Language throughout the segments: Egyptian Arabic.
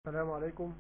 السلام عليكم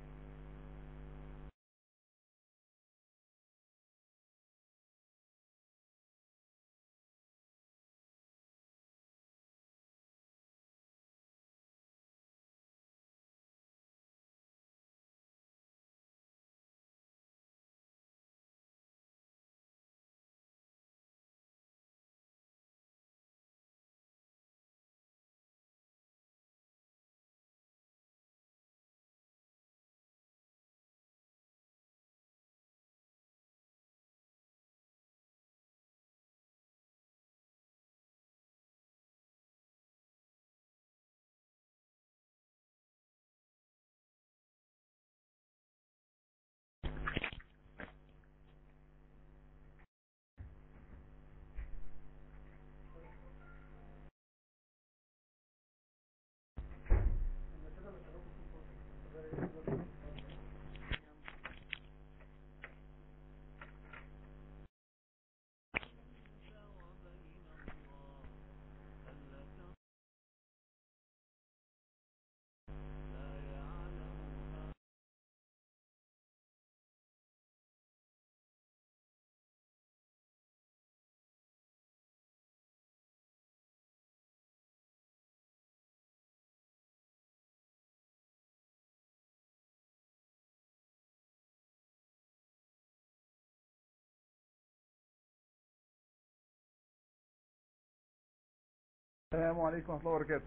السلام عليكم ورحمة الله وبركاته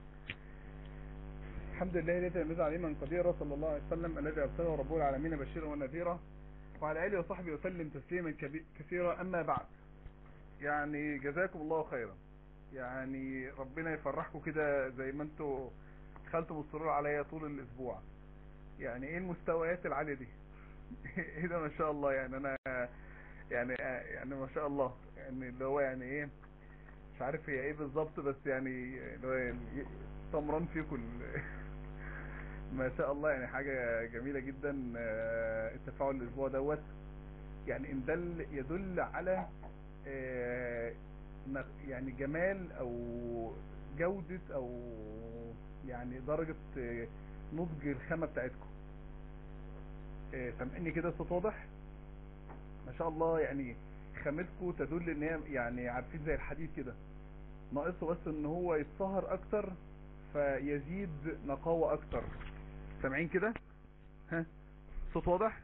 الحمد لله الذي يميز عليما قديرا صلى الله عليه وسلم الذي أرسله رب العالمين بشيرا ونذيرا وعلى آله وصحبه وسلم تسليما كبي- كثيرا أما بعد يعني جزاكم الله خيرا يعني ربنا يفرحكم كده زي ما انتوا دخلتوا السرور عليا طول الأسبوع يعني ايه المستويات العالية دي ايه ده ما شاء الله يعني انا يعني يعني ما شاء الله يعني اللي هو يعني ايه مش عارف هي ايه بالظبط بس يعني اللي هو يعني طمران فيكم ال- ما شاء الله يعني حاجة جميلة جدا آه، التفاعل الاسبوع دوت يعني ان دل يدل على آه، ن- يعني جمال او جودة او يعني درجة آه، نضج الخامة بتاعتكم آه، سامعني كده الصوت واضح ما شاء الله يعني خامتكم تدل ان هي يعني عارفين زي الحديد كده ناقصه بس ان هو يتصهر اكتر فيزيد نقاوة اكتر سامعين كده ها صوت واضح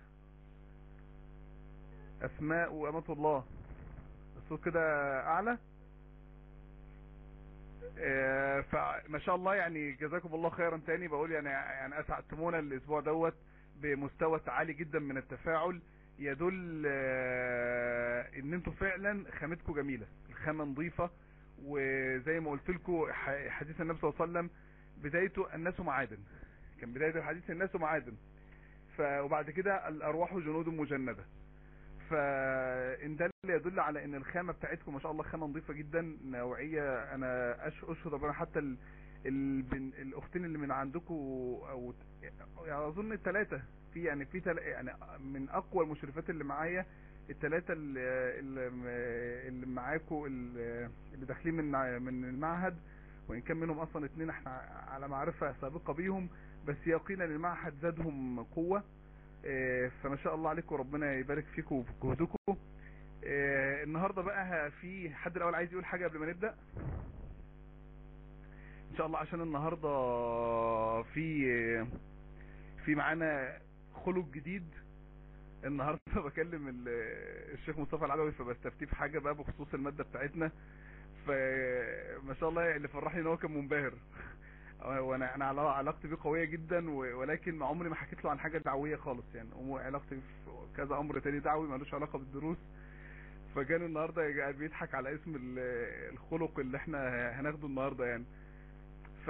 اسماء وامة الله الصوت كده اعلى آه، فما شاء الله يعني جزاكم الله خيرا تاني بقول يعني يعني اسعدتمونا الاسبوع دوت بمستوى عالي جدا من التفاعل يدل آه، ان انتوا فعلا خامتكم جميله الخامه نظيفه وزي ما قلت لكم ح- حديث النبي صلى الله عليه وسلم بدايته الناس معادن كان بدايه الحديث الناس معادن ف وبعد كده الارواح جنود مجنده فان ده اللي يدل على ان الخامه بتاعتكم ما شاء الله خامه نظيفه جدا نوعيه انا أش- اشهد ربنا حتى ال... البن... الاختين اللي من عندكم او يعني اظن الثلاثه في يعني في تل... يعني من اقوى المشرفات اللي معايا الثلاثه اللي, اللي اللي معاكم اللي اللي داخلين من من المعهد وان كان منهم اصلا اثنين احنا على معرفه سابقه بيهم بس يقينا المعهد زادهم قوه آه، فما شاء الله عليكم ربنا يبارك فيكم وفي جهدكم آه، النهارده بقى في حد الاول عايز يقول حاجه قبل ما نبدا ان شاء الله عشان النهارده في في معانا خلق جديد النهارده بكلم ال- الشيخ مصطفى العلوي فبستفتيه في حاجه بقى بخصوص الماده بتاعتنا فما شاء الله اللي فرحني ان هو كان منبهر وانا انا علا- علاقتي بيه قويه جدا و- ولكن ما عمري ما حكيت له عن حاجه دعويه خالص يعني أمور- علاقتي في كذا امر تاني دعوي ملوش علاقه بالدروس فكان النهارده قاعد بيضحك على اسم ال- الخلق اللي احنا هناخده النهارده يعني ف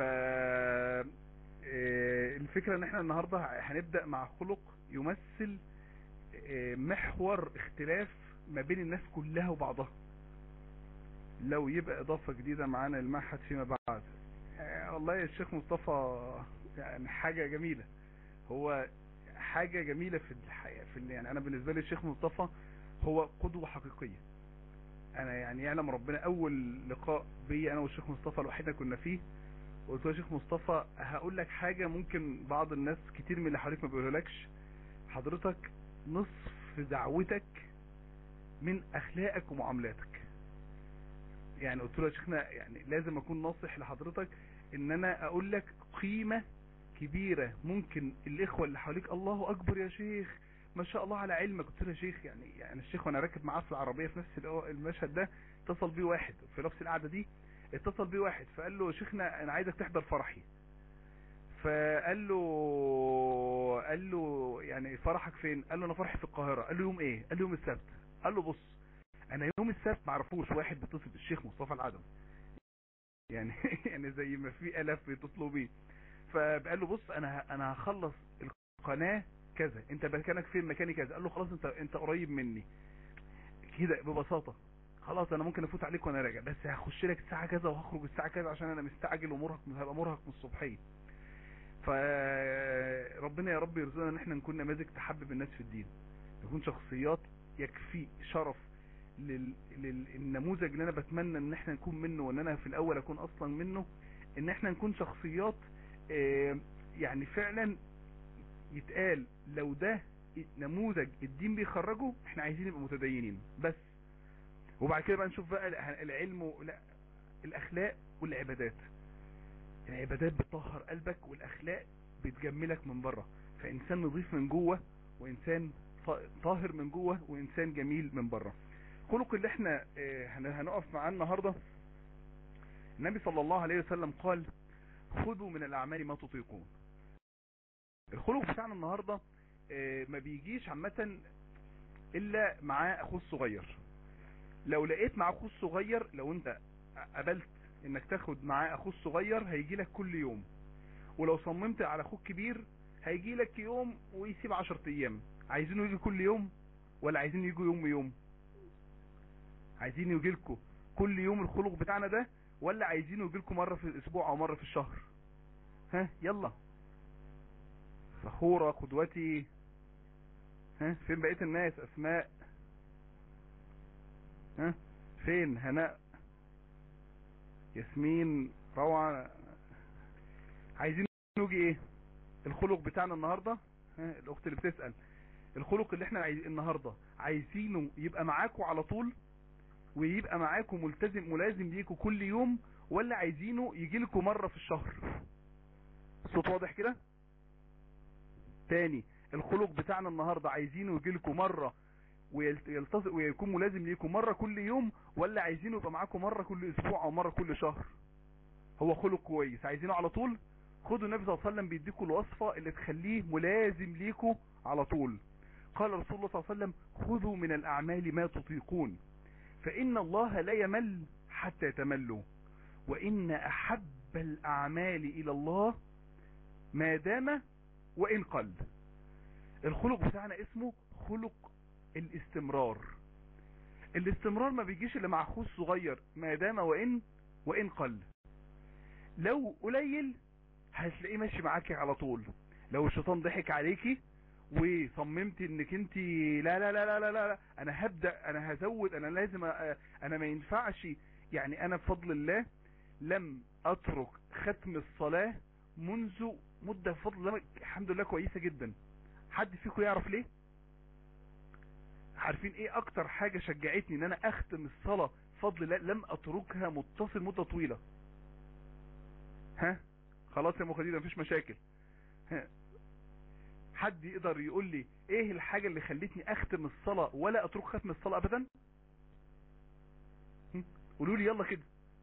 آه، الفكره ان احنا النهارده هنبدا مع خلق يمثل آه، محور اختلاف ما بين الناس كلها وبعضها لو يبقى اضافه جديده معانا المعهد فيما بعد آه، والله يا الشيخ مصطفى يعني حاجه جميله هو حاجه جميله في الحياه في ال- يعني انا بالنسبه لي الشيخ مصطفى هو قدوه حقيقيه انا يعني يعلم ربنا اول لقاء بي انا والشيخ مصطفى الوحيد اللي كنا فيه قلت له يا شيخ مصطفى هقول لك حاجة ممكن بعض الناس كتير من اللي حواليك ما بيقولهالكش حضرتك نصف دعوتك من اخلاقك ومعاملاتك يعني قلت له يا شيخنا يعني لازم اكون ناصح لحضرتك ان انا اقول لك قيمة كبيرة ممكن الاخوة اللي حواليك الله اكبر يا شيخ ما شاء الله على علمك قلت له يا شيخ يعني يعني الشيخ وانا راكب معاه في العربية في نفس المشهد ده اتصل بيه واحد في نفس القعدة دي اتصل بيه واحد فقال له شيخنا انا عايزك تحضر فرحي فقال له قال له يعني فرحك فين قال له انا فرحي في القاهرة قال له يوم ايه قال له يوم السبت قال له بص انا يوم السبت ما اعرفوش واحد بيتصل بالشيخ مصطفى العدم يعني يعني زي ما في الاف بيتصلوا بيه فقال له بص انا انا هخلص القناه كذا انت مكانك فين مكاني كذا قال له خلاص انت انت قريب مني كده ببساطه خلاص انا ممكن افوت عليك وانا راجع بس هخش لك الساعه كذا وهخرج الساعه كذا عشان انا مستعجل ومرهق هبقى مرهق من الصبحيه فربنا يا رب يرزقنا ان احنا نكون نماذج تحبب الناس في الدين نكون شخصيات يكفي شرف لل... للنموذج اللي انا بتمنى ان احنا نكون منه وان انا في الاول اكون اصلا منه ان احنا نكون شخصيات اه يعني فعلا يتقال لو ده نموذج الدين بيخرجه احنا عايزين نبقى متدينين بس وبعد كده بقى نشوف بقى العلم و... لا الاخلاق والعبادات العبادات بتطهر قلبك والاخلاق بتجملك من بره فانسان نظيف من جوه وانسان طاهر من جوه وانسان جميل من بره خلق اللي احنا هنقف معاه النهاردة النبي صلى الله عليه وسلم قال خذوا من الاعمال ما تطيقون الخلق بتاعنا النهاردة ما بيجيش عامة الا معاه اخوه الصغير لو لقيت معاه اخوه الصغير لو انت قبلت انك تاخد معاه اخوه الصغير هيجي لك كل يوم ولو صممت على اخوك كبير هيجي لك يوم ويسيب عشر ايام عايزينه يجي كل يوم ولا عايزين يجوا يوم يوم عايزين يجي لكم كل يوم الخلق بتاعنا ده ولا عايزينه يجي لكم مرة في الاسبوع او مرة في الشهر ها يلا فخورة قدوتي ها فين بقية الناس اسماء ها فين هناء ياسمين روعة عايزين نيجي ايه الخلق بتاعنا النهاردة ها الاخت اللي بتسأل الخلق اللي احنا عايز النهاردة عايزينه يبقى معاكم على طول ويبقى معاكم ملتزم ملازم ليكم كل يوم ولا عايزينه يجي لكم مرة في الشهر الصوت واضح كده تاني الخلق بتاعنا النهاردة عايزينه يجي لكم مرة ويلتصق ويكون ملازم ليكم مرة كل يوم ولا عايزينه يبقى معاكم مرة كل اسبوع او مرة كل شهر هو خلق كويس عايزينه على طول خدوا النبي صلى الله عليه وسلم بيديكم الوصفة اللي تخليه ملازم ليكم على طول قال رسول الله صلى الله عليه وسلم خذوا من الاعمال ما تطيقون فان الله لا يمل حتى تملوا وان احب الاعمال الى الله ما دام وان قل الخلق بتاعنا اسمه خلق الاستمرار الاستمرار ما بيجيش الا مع اخوه الصغير ما دام وان وان قل لو قليل هتلاقيه ماشي معاكي على طول لو الشيطان ضحك عليكي وصممت انك انت لا لا لا لا لا لا انا هبدأ انا هزود انا لازم انا ما ينفعش يعني انا بفضل الله لم اترك ختم الصلاة منذ مدة بفضل الله الحمد لله كويسة جدا حد فيكم يعرف ليه عارفين ايه اكتر حاجة شجعتني ان انا اختم الصلاة بفضل الله لم اتركها متصل مدة طويلة ها خلاص يا مخديدة مفيش مشاكل ها حد يقدر يقول لي ايه الحاجة اللي خلتني اختم الصلاة ولا اترك ختم الصلاة ابدا قولوا لي يلا كده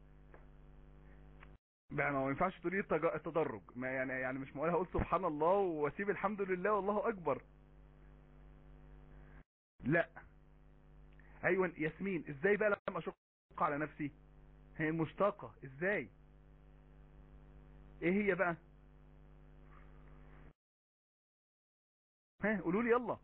بقى ما ينفعش تقولي التدرج ما يعني يعني مش معقول هقول سبحان الله واسيب الحمد لله والله اكبر لا ايوه ياسمين ازاي بقى لما اشق على نفسي هي مشتاقة ازاي ايه هي بقى ها قولوا لي يلا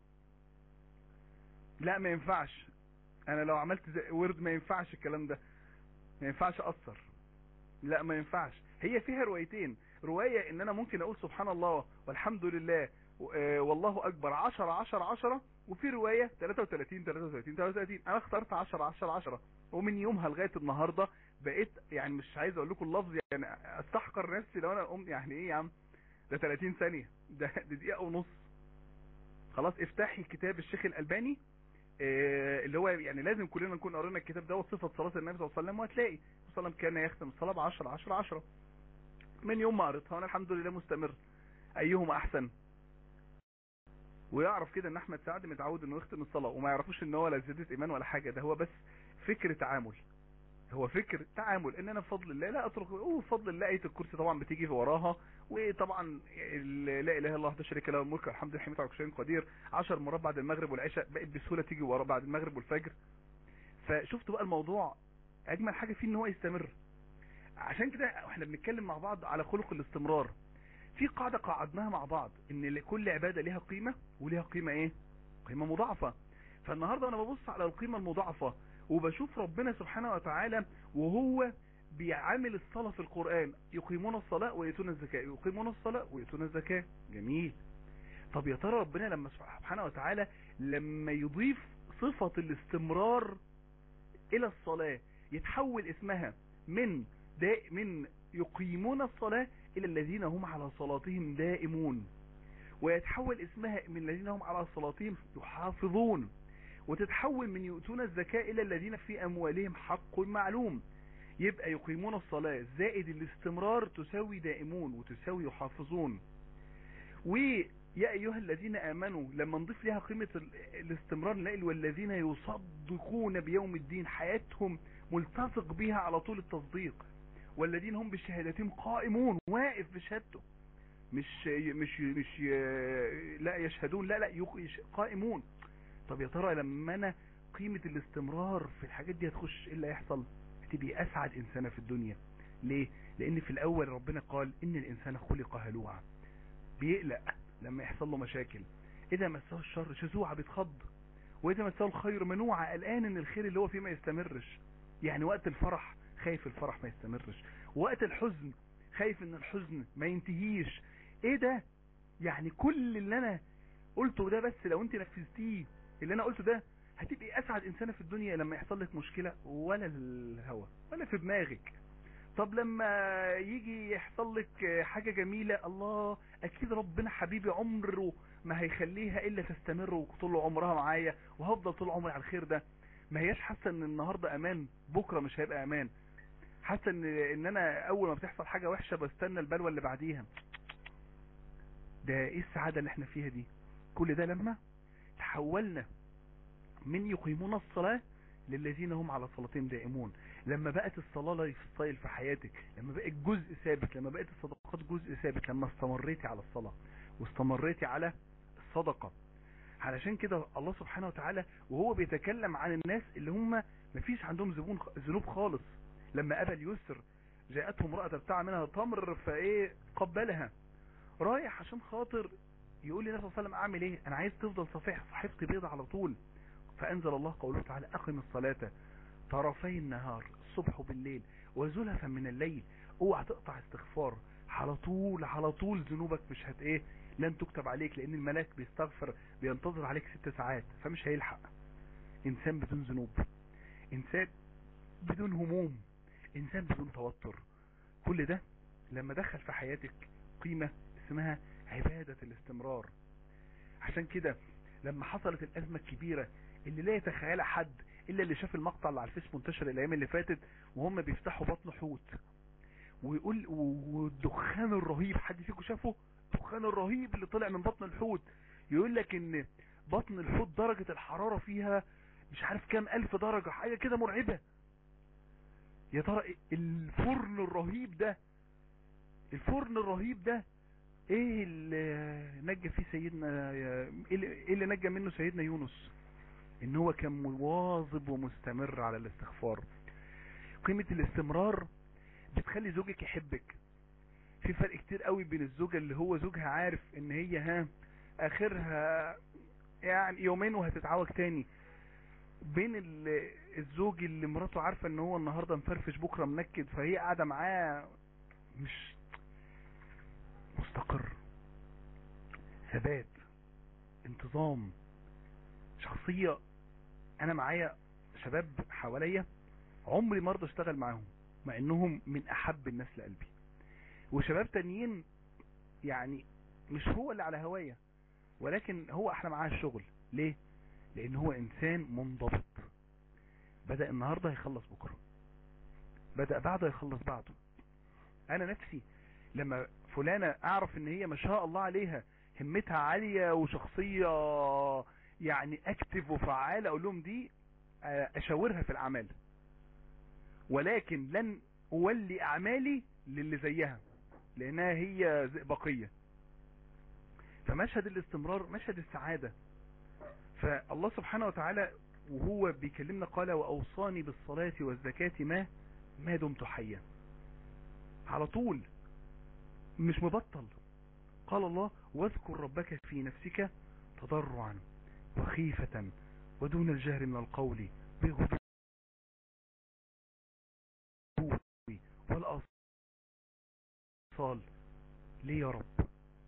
لا ما ينفعش انا لو عملت زي ورد ما ينفعش الكلام ده ما ينفعش اثر لا ما ينفعش هي فيها روايتين رواية ان انا ممكن اقول سبحان الله والحمد لله والله اكبر عشرة عشرة عشرة وفي رواية 33 33 33 انا اخترت 10 10 10 ومن يومها لغاية النهاردة بقيت يعني مش عايز اقول لكم اللفظ يعني استحقر نفسي لو انا قمت يعني ايه يا عم ده 30 ثانية ده دي دقيقة ونص خلاص افتحي كتاب الشيخ الالباني اه اللي هو يعني لازم كلنا نكون قرينا الكتاب ده وصفة صلاة النبي صلى الله عليه وسلم وهتلاقي صلى الله عليه وسلم كان يختم الصلاة ب 10 10 10 من يوم ما قريتها وانا الحمد لله مستمر ايهما احسن ويعرف كده ان احمد سعد متعود انه يختم الصلاة وما يعرفوش ان هو لا زيادة ايمان ولا حاجة ده هو بس فكر تعامل هو فكر تعامل ان انا بفضل الله لا اترك وبفضل الله ايه الكرسي طبعا بتيجي في وراها وطبعا لا اله الا الله ده شريك له الملك الحمد لله حميد على كل قدير 10 مرات بعد المغرب والعشاء بقت بسهوله تيجي ورا بعد المغرب والفجر فشفت بقى الموضوع اجمل حاجه فيه ان هو يستمر عشان كده احنا بنتكلم مع بعض على خلق الاستمرار في قاعده قعدناها مع بعض ان لكل عباده ليها قيمه وليها قيمه ايه قيمه مضاعفه فالنهارده انا ببص على القيمه المضاعفه وبشوف ربنا سبحانه وتعالى وهو بيعامل الصلاة في القرآن يقيمون الصلاة ويأتون الزكاة يقيمون الصلاة ويأتون الزكاة جميل طب يا ترى ربنا لما سبحانه وتعالى لما يضيف صفة الاستمرار الى الصلاة يتحول اسمها من داء من يقيمون الصلاة الى الذين هم على صلاتهم دائمون ويتحول اسمها من الذين هم على صلاتهم يحافظون وتتحول من يؤتون الزكاة الى الذين في اموالهم حق معلوم يبقى يقيمون الصلاة زائد الاستمرار تساوي دائمون وتساوي يحافظون ويا ايها الذين امنوا لما نضيف لها قيمة الاستمرار نلاقي والذين يصدقون بيوم الدين حياتهم ملتصق بها على طول التصديق والذين هم بشهادتهم قائمون واقف بشهادته مش مش مش لا يشهدون لا لا قائمون طب يا ترى لما انا قيمة الاستمرار في الحاجات دي هتخش ايه اللي هيحصل هتبقي اسعد انسانة في الدنيا ليه لان في الاول ربنا قال ان الانسان خلق هلوعا بيقلق لما يحصل له مشاكل اذا مسه الشر شزوعة بيتخض واذا مسه الخير منوعة قلقان ان الخير اللي هو فيه ما يستمرش يعني وقت الفرح خايف الفرح ما يستمرش وقت الحزن خايف ان الحزن ما ينتهيش ايه ده يعني كل اللي انا قلته ده بس لو انت نفذتيه اللي انا قلته ده هتبقي اسعد انسانة في الدنيا لما يحصل لك مشكلة ولا الهوى ولا في دماغك طب لما يجي يحصل لك حاجة جميلة الله اكيد ربنا حبيبي عمره ما هيخليها الا تستمر وطول عمرها معايا وهفضل طول عمري على الخير ده ما هياش حاسة ان النهاردة امان بكرة مش هيبقى امان حاسة ان, ان انا اول ما بتحصل حاجة وحشة بستنى البلوى اللي بعديها ده ايه السعادة اللي احنا فيها دي كل ده لما تحولنا من يقيمون الصلاة للذين هم على صلاتهم دائمون لما بقت الصلاة لايف ستايل في حياتك لما بقت جزء ثابت لما بقت الصدقات جزء ثابت لما استمريتي على الصلاة واستمريتي على الصدقة علشان كده الله سبحانه وتعالى وهو بيتكلم عن الناس اللي هم مفيش عندهم زبون ذنوب خالص لما ابا اليسر جاءته امرأة بتاع منها تمر فايه قبلها رايح عشان خاطر يقول لي النبي صلى الله عليه وسلم اعمل ايه انا عايز تفضل صفيح صحيفتي بيضة على طول فانزل الله قوله تعالى اقم الصلاة طرفي النهار الصبح وبالليل وزلفا من الليل اوعى تقطع استغفار على طول على طول ذنوبك مش هت ايه لن تكتب عليك لان الملاك بيستغفر بينتظر عليك ست ساعات فمش هيلحق انسان بدون ذنوب انسان بدون هموم انسان بدون توتر كل ده لما دخل في حياتك قيمة اسمها عبادة الاستمرار عشان كده لما حصلت الازمة الكبيرة اللي لا يتخيلها حد الا اللي شاف المقطع اللي على الفيس منتشر الايام اللي فاتت وهم بيفتحوا بطن حوت ويقول والدخان الرهيب حد فيكم شافه الدخان الرهيب اللي طلع من بطن الحوت يقول لك ان بطن الحوت درجة الحرارة فيها مش عارف كام الف درجة حاجة كده مرعبة يا ترى الفرن الرهيب ده الفرن الرهيب ده ايه اللي نجى فيه سيدنا ايه اللي نجى منه سيدنا يونس ان هو كان مواظب ومستمر على الاستغفار قيمة الاستمرار بتخلي زوجك يحبك في فرق كتير قوي بين الزوجة اللي هو زوجها عارف ان هي ها اخرها يعني يومين وهتتعوج تاني بين الزوج اللي مراته عارفة ان هو النهاردة مفرفش بكرة منكد فهي قاعدة معاه مش مستقر ثبات انتظام شخصية انا معايا شباب حواليا عمري مرضى اشتغل معاهم مع انهم من احب الناس لقلبي وشباب تانيين يعني مش هو اللي على هواية ولكن هو احنا معاه الشغل ليه لان هو انسان منضبط بدأ النهاردة يخلص بكرة بدأ بعده يخلص بعده انا نفسي لما فلانة اعرف ان هي ما شاء الله عليها همتها عالية وشخصية يعني اكتف وفعالة اقول لهم دي اشاورها في الاعمال ولكن لن اولي اعمالي للي زيها لانها هي بقية فمشهد الاستمرار مشهد السعادة فالله سبحانه وتعالى وهو بيكلمنا قال واوصاني بالصلاة والزكاة ما ما دمت حيا على طول مش مبطل قال الله واذكر ربك في نفسك تضرعا وخيفة ودون الجهر من القول بغضو والأصال ليه يا رب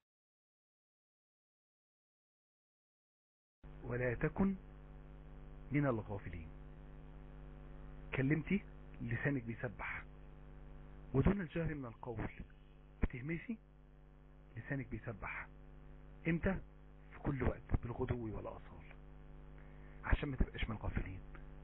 ولا تكن من الغافلين كلمتي لسانك بيسبح ودون الجهر من القول بتهمسي لسانك بيسبح امتى في كل وقت بالغدو والأصال عشان ما تبقاش من الغافلين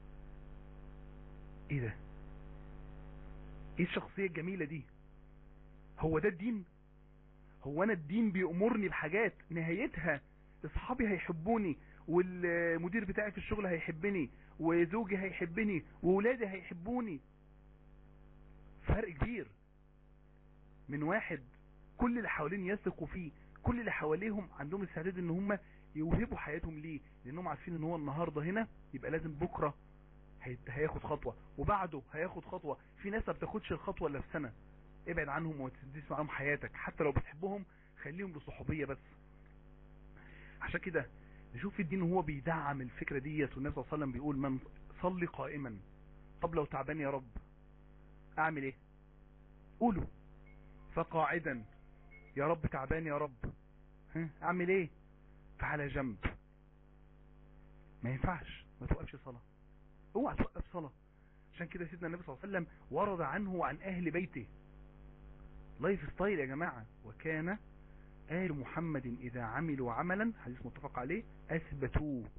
ايه ده ايه الشخصية الجميلة دي هو ده الدين هو انا الدين بيأمرني بحاجات نهايتها اصحابي هيحبوني والمدير بتاعي في الشغل هيحبني وزوجي هيحبني وولادي هيحبوني فرق كبير من واحد كل اللي حوالين يثقوا فيه كل اللي حواليهم عندهم استعداد ان هم يوهبوا حياتهم ليه لانهم عارفين ان هو النهاردة هنا يبقى لازم بكرة هياخد خطوة وبعده هياخد خطوة في ناس ما بتاخدش الخطوة الا في سنة ابعد عنهم وما تديش معاهم حياتك حتى لو بتحبهم خليهم لصحوبية بس عشان كده نشوف الدين وهو بيدعم الفكرة ديت والنبي صلى الله عليه وسلم بيقول من صلي قائما طب لو تعبان يا رب اعمل ايه قولوا فقاعدا يا رب تعبان يا رب ها اعمل ايه فعلى جنب ما ينفعش ما توقفش صلاة اوعى توقف صلاة عشان كده سيدنا النبي صلى الله عليه وسلم ورد عنه وعن اهل بيته لايف ستايل يا جماعة وكان آل محمد إذا عملوا عملا حديث متفق عليه أثبتوه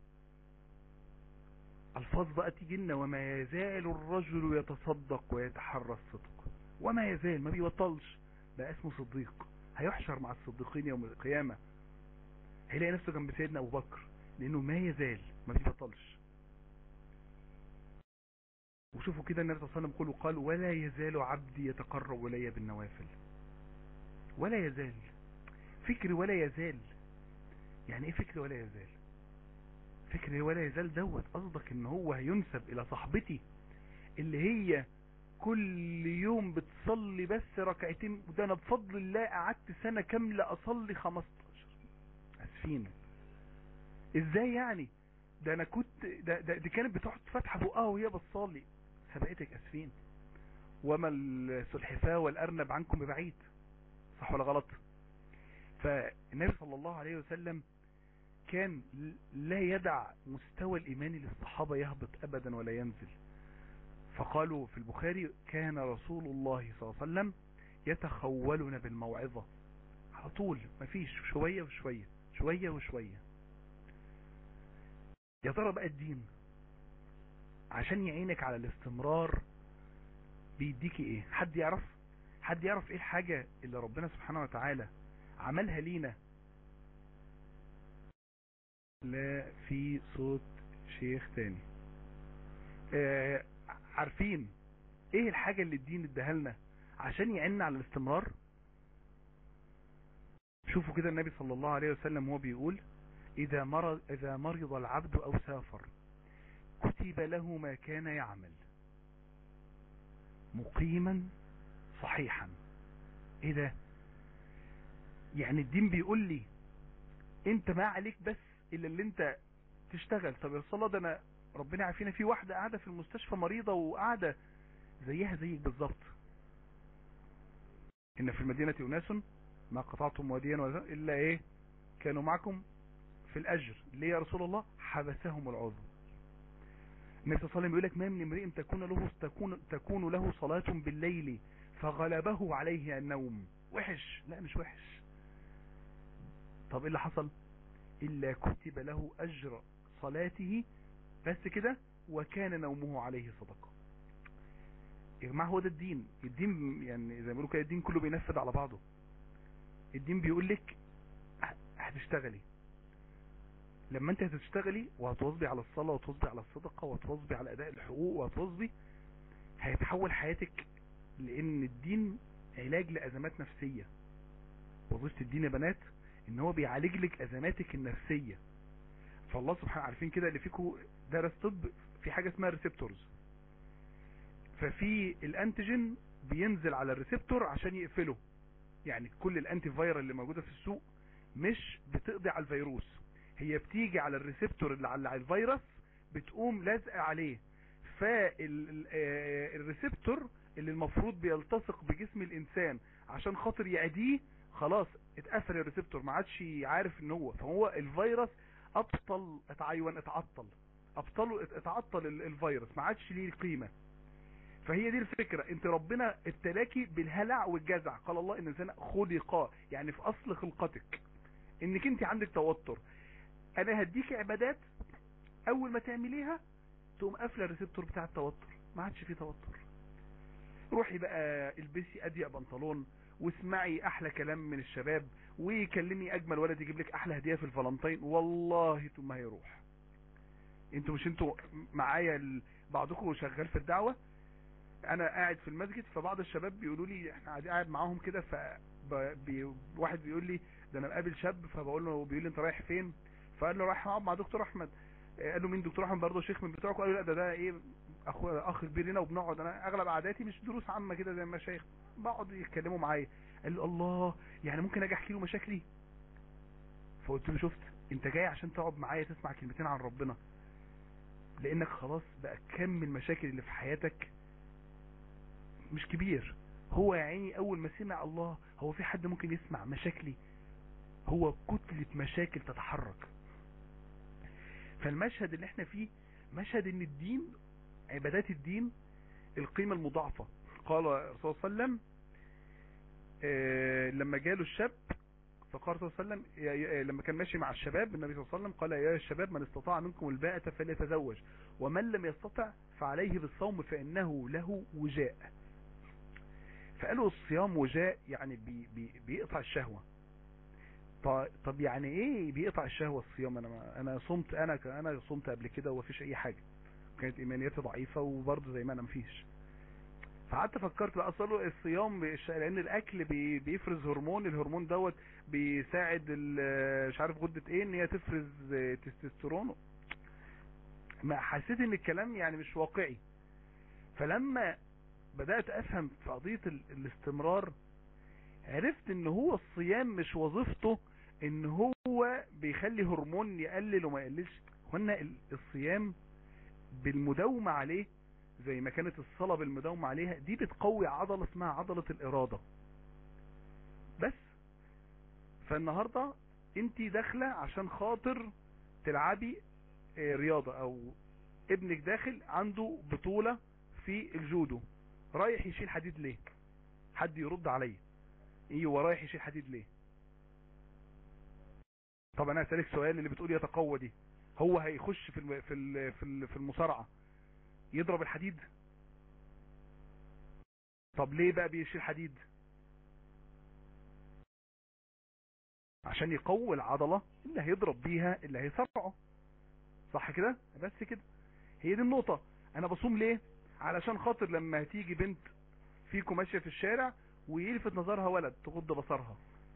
الفاظ بقى تيجي لنا وما يزال الرجل يتصدق ويتحرى الصدق وما يزال ما بيبطلش بقى اسمه صديق هيحشر مع الصديقين يوم القيامة هيلاقي نفسه جنب سيدنا أبو بكر لأنه ما يزال ما بيبطلش وشوفوا كده النبي صلى الله عليه وسلم يقول قال ولا يزال عبدي يتقرب إلي بالنوافل ولا يزال فكر ولا يزال يعني ايه فكر ولا يزال فكر ولا يزال دوت قصدك ان هو هينسب الى صاحبتي اللي هي كل يوم بتصلي بس ركعتين وده انا بفضل الله قعدت سنة كاملة اصلي 15 اسفين ازاي يعني ده انا كنت ده, ده دي كانت بتقعد فاتحه بقها وهي بتصلي سبقتك اسفين وما السلحفاه والارنب عنكم ببعيد صح ولا غلط فالنبي صلى الله عليه وسلم كان لا يدع مستوى الإيمان للصحابة يهبط أبدا ولا ينزل فقالوا في البخاري كان رسول الله صلى الله عليه وسلم يتخولنا بالموعظة على طول مفيش شوية وشوية شوية وشوية يا ترى بقى الدين عشان يعينك على الاستمرار بيديكي ايه حد يعرف حد يعرف ايه الحاجة اللي ربنا سبحانه وتعالى عملها لينا لا في صوت شيخ تاني آه عارفين ايه الحاجة اللي الدين اداها لنا عشان يعيننا على الاستمرار شوفوا كده النبي صلى الله عليه وسلم هو بيقول اذا مرض, إذا مرض العبد او سافر كتب له ما كان يعمل مقيما صحيحا ايه ده يعني الدين بيقول لي انت ما عليك بس الا اللي انت تشتغل طب يا الصلاة ده انا ربنا عارفين في واحدة قاعدة في المستشفى مريضة وقاعدة زيها زيك بالظبط ان في المدينة اناس ما قطعتم واديا الا ايه كانوا معكم في الاجر ليه يا رسول الله حبسهم العذر النبي صلى الله عليه وسلم يقول لك ما من امرئ تكون له تكون تكون له صلاة بالليل فغلبه عليه النوم وحش لا مش وحش طب ايه اللي حصل الا كتب له اجر صلاته بس كده وكان نومه عليه صدقة يا جماعه هو ده الدين الدين يعني زي ما بيقولوا كده الدين كله بينفذ على بعضه الدين بيقول لك هتشتغلي لما انت هتشتغلي وهتواظبي على الصلاة وتواظبي على الصدقة وتواظبي على اداء الحقوق وهتواظبي هيتحول حياتك لان الدين علاج لازمات نفسية وظيفة الدين يا بنات ان هو بيعالج لك ازماتك النفسية فالله سبحانه عارفين كده اللي فيكم درس طب في حاجة اسمها ريسبتورز ففي الانتيجين بينزل على الريسبتور عشان يقفله يعني كل الانتي فايرال اللي موجودة في السوق مش بتقضي على الفيروس هي بتيجي على الريسبتور اللي على الفيروس بتقوم لازقه عليه فالريسبتور اللي المفروض بيلتصق بجسم الانسان عشان خاطر يعديه خلاص اتقفل الريسبتور ما عادش عارف ان هو فهو الفيروس ابطل اتعيون اتعطل ابطله اتعطل الفيروس ما عادش ليه قيمه فهي دي الفكرة انت ربنا ابتلاكي بالهلع والجزع قال الله ان الانسان خلق يعني في اصل خلقتك انك انت عندك توتر انا هديك عبادات اول ما تعمليها تقوم قافله الريسبتور بتاع التوتر ما عادش فيه توتر روحي بقى البسي اضيق بنطلون واسمعي احلى كلام من الشباب وكلمي اجمل ولد يجيب لك احلى هديه في الفالنتين والله ثم هيروح انتوا مش انتوا معايا ال... بعضكم شغال في الدعوه انا قاعد في المسجد فبعض الشباب بيقولوا لي احنا قاعد قاعد معاهم كده ف بي... واحد بيقول لي ده انا مقابل شاب فبقول له بيقول لي انت رايح فين فقال له رايح اقعد مع دكتور احمد قال له مين دكتور احمد برضه شيخ من بتوعكم قال له لا ده ده ايه اخو اخ كبير لنا وبنقعد انا اغلب قعداتي مش دروس عامه كده زي المشايخ بقعد يتكلموا معايا قال له الله يعني ممكن اجي احكي له مشاكلي فقلت له شفت انت جاي عشان تقعد معايا تسمع كلمتين عن ربنا لانك خلاص بقى كم المشاكل اللي في حياتك مش كبير هو يا عيني اول ما سمع الله هو في حد ممكن يسمع مشاكلي هو كتلة مشاكل تتحرك فالمشهد اللي احنا فيه مشهد ان الدين عبادات الدين القيمة المضاعفة قال الرسول صلى الله عليه وسلم اه لما جاله الشاب فقال صلى الله عليه وسلم لما كان ماشي مع الشباب النبي صلى الله عليه وسلم قال يا الشباب من استطاع منكم الباءة فليتزوج ومن لم يستطع فعليه بالصوم فإنه له وجاء فقالوا الصيام وجاء يعني بي بي بيقطع الشهوة طب يعني ايه بيقطع الشهوة الصيام انا انا صمت انا انا صمت قبل كده ومفيش اي حاجة كانت ايمانياتي ضعيفة وبرضه زي ما انا مفيش فقعدت فكرت لا اصله الصيام لان الاكل بي بيفرز هرمون الهرمون دوت بيساعد مش عارف غدة ايه ان هي تفرز تستوستيرون ما حسيت ان الكلام يعني مش واقعي فلما بدأت افهم في قضية الاستمرار عرفت ان هو الصيام مش وظيفته ان هو بيخلي هرمون يقلل وما يقللش هنا الصيام بالمداومة عليه زي ما كانت الصلاة بالمداومة عليها دي بتقوي عضلة اسمها عضلة الارادة بس فالنهاردة انت داخلة عشان خاطر تلعبي رياضة او ابنك داخل عنده بطولة في الجودو رايح يشيل حديد ليه حد يرد عليا ايوه رايح يشيل حديد ليه طب انا اسالك سؤال اللي بتقول يتقوى دي هو هيخش في الم... في ال... في ال... في المصارعه يضرب الحديد طب ليه بقى بيشيل حديد عشان يقوي العضله اللي هيضرب بيها اللي هيصرعه صح كده بس كده هي دي النقطه انا بصوم ليه علشان خاطر لما هتيجي بنت فيكم ماشيه في الشارع ويلفت نظرها ولد تغض بصرها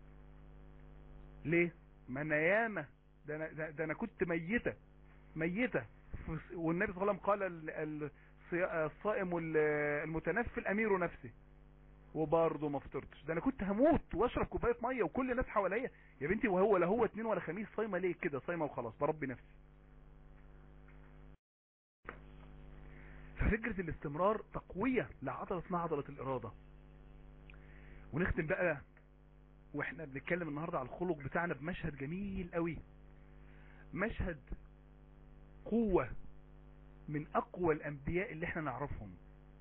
ليه ما انا ياما ده انا ده انا كنت ميته ميته والنبي صلى الله عليه وسلم قال الصائم المتنفل امير نفسه وبرضه ما فطرتش ده انا كنت هموت واشرب كوبايه ميه وكل الناس حواليا يا بنتي وهو لا هو اتنين ولا خميس صايمه ليه كده صايمه وخلاص بربي نفسي ففكره الاستمرار تقويه لعضله اسمها عضله الاراده ونختم بقى واحنا بنتكلم النهاردة على الخلق بتاعنا بمشهد جميل قوي مشهد قوة من اقوى الانبياء اللي احنا نعرفهم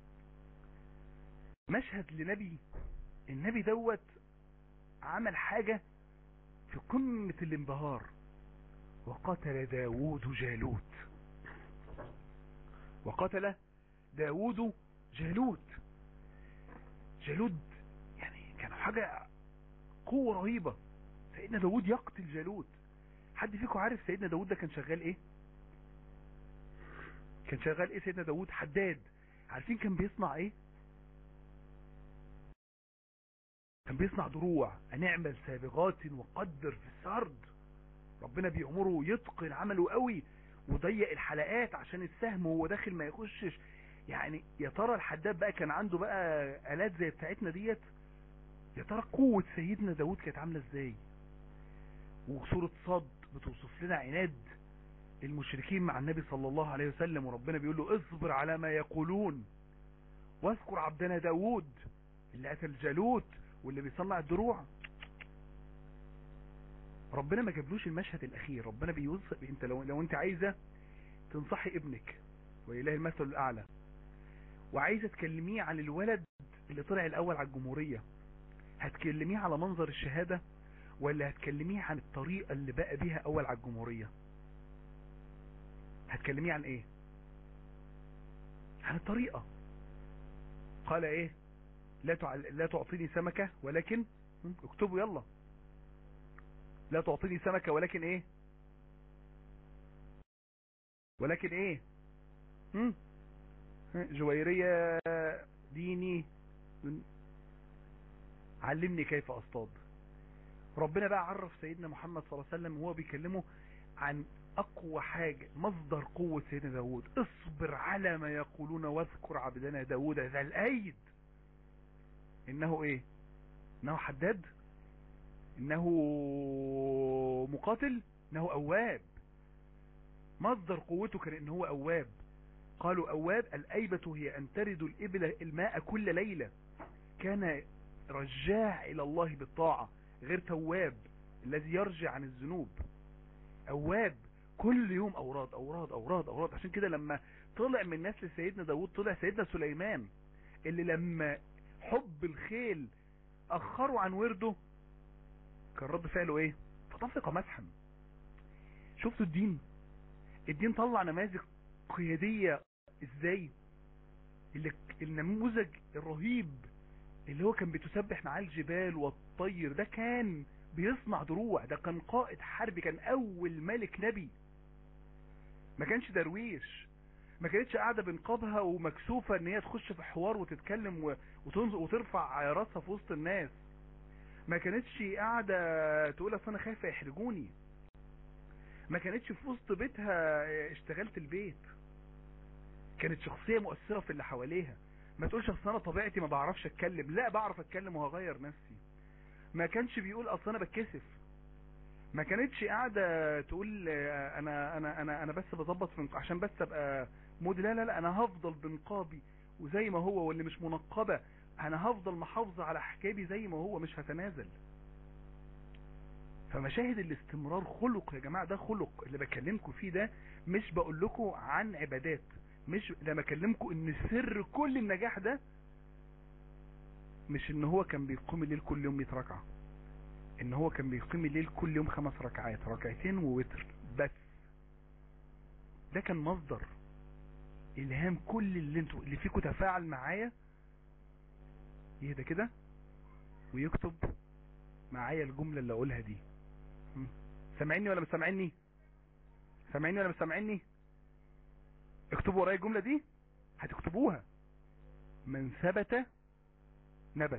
مشهد لنبي النبي دوت عمل حاجة في قمة الانبهار وقتل داوود جالوت وقتل داوود جالوت جالوت يعني كان حاجة قوة رهيبة سيدنا داوود يقتل جالوت حد فيكم عارف سيدنا داوود ده كان شغال ايه كان شغال ايه سيدنا داوود حداد عارفين كان بيصنع ايه كان بيصنع دروع نعمل سابغات وقدر في السرد ربنا بيأمره يتقن عمله قوي وضيق الحلقات عشان السهم وهو داخل ما يخشش يعني يا ترى الحداد بقى كان عنده بقى آلات زي بتاعتنا ديت يا ترى قوة سيدنا داود كانت عاملة ازاي وسورة صد بتوصف لنا عناد المشركين مع النبي صلى الله عليه وسلم وربنا بيقول له اصبر على ما يقولون واذكر عبدنا داود اللي قتل جالوت واللي بيصنع الدروع ربنا ما جابلوش المشهد الاخير ربنا بيوصف انت لو لو انت عايزه تنصحي ابنك وإله المثل الاعلى وعايزه تكلميه عن الولد اللي طلع الاول على الجمهوريه هتكلميه على منظر الشهاده ولا هتكلميه عن الطريقه اللي بقى بيها اول على الجمهوريه هتكلميه عن ايه عن الطريقه قال ايه لا تع... لا تعطيني سمكة ولكن اكتبوا يلا لا تعطيني سمكة ولكن ايه ولكن ايه هم؟ جويرية ديني علمني كيف اصطاد ربنا بقى عرف سيدنا محمد صلى الله عليه وسلم وهو بيكلمه عن اقوى حاجة مصدر قوة سيدنا داود اصبر على ما يقولون واذكر عبدنا داود ذا الايد انه ايه انه حداد انه مقاتل انه اواب مصدر قوته كان ان هو اواب قالوا اواب الايبة هي ان ترد الابل الماء كل ليلة كان رجاع الى الله بالطاعة غير تواب الذي يرجع عن الذنوب اواب كل يوم اوراد اوراد اوراد اوراد عشان كده لما طلع من نسل سيدنا داود طلع سيدنا سليمان اللي لما حب الخيل اخروا عن ورده كان رد فعله ايه فطفق مسحا شفتوا الدين الدين طلع نماذج قيادية ازاي اللي النموذج الرهيب اللي هو كان بتسبح مع الجبال والطير ده كان بيصنع دروع ده كان قائد حربي كان اول ملك نبي ما كانش درويش ما كانتش قاعدة بنقابها ومكسوفة ان هي تخش في حوار وتتكلم وترفع راسها في وسط الناس ما كانتش قاعدة تقول اصل انا خايفة يحرجوني ما كانتش في وسط بيتها اشتغلت البيت كانت شخصية مؤثرة في اللي حواليها ما تقولش اصل انا طبيعتي ما بعرفش اتكلم لا بعرف اتكلم وهغير نفسي ما كانش بيقول اصل انا بتكسف ما كانتش قاعدة تقول انا انا انا انا بس بظبط عشان بس ابقى مود لا لا لا انا هفضل بنقابي وزي ما هو واللي مش منقبة انا هفضل محافظة على حجابي زي ما هو مش هتنازل فمشاهد الاستمرار خلق يا جماعة ده خلق اللي بكلمكم فيه ده مش بقول لكم عن عبادات مش لما اكلمكم ان سر كل النجاح ده مش ان هو كان بيقوم الليل كل يوم 100 ركعة ان هو كان بيقيم الليل كل يوم خمس ركعات ركعتين ووتر بس ده كان مصدر الهام كل اللي انتوا اللي فيكم تفاعل معايا يهدى كده ويكتب معايا الجملة اللي اقولها دي سامعيني ولا مش سامعيني سامعيني ولا مش سامعيني اكتبوا ورايا الجملة دي هتكتبوها من ثبت نبت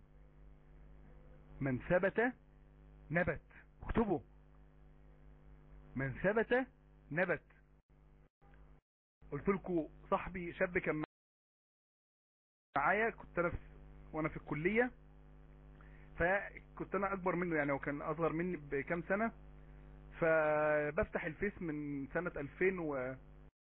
من ثبت نبت اكتبوا من ثبت نبت قلت لكم صاحبي شاب كان معايا كنت انا في وانا في الكلية فكنت انا اكبر منه يعني هو كان اصغر مني بكام سنة فبفتح الفيس من سنة 2000 و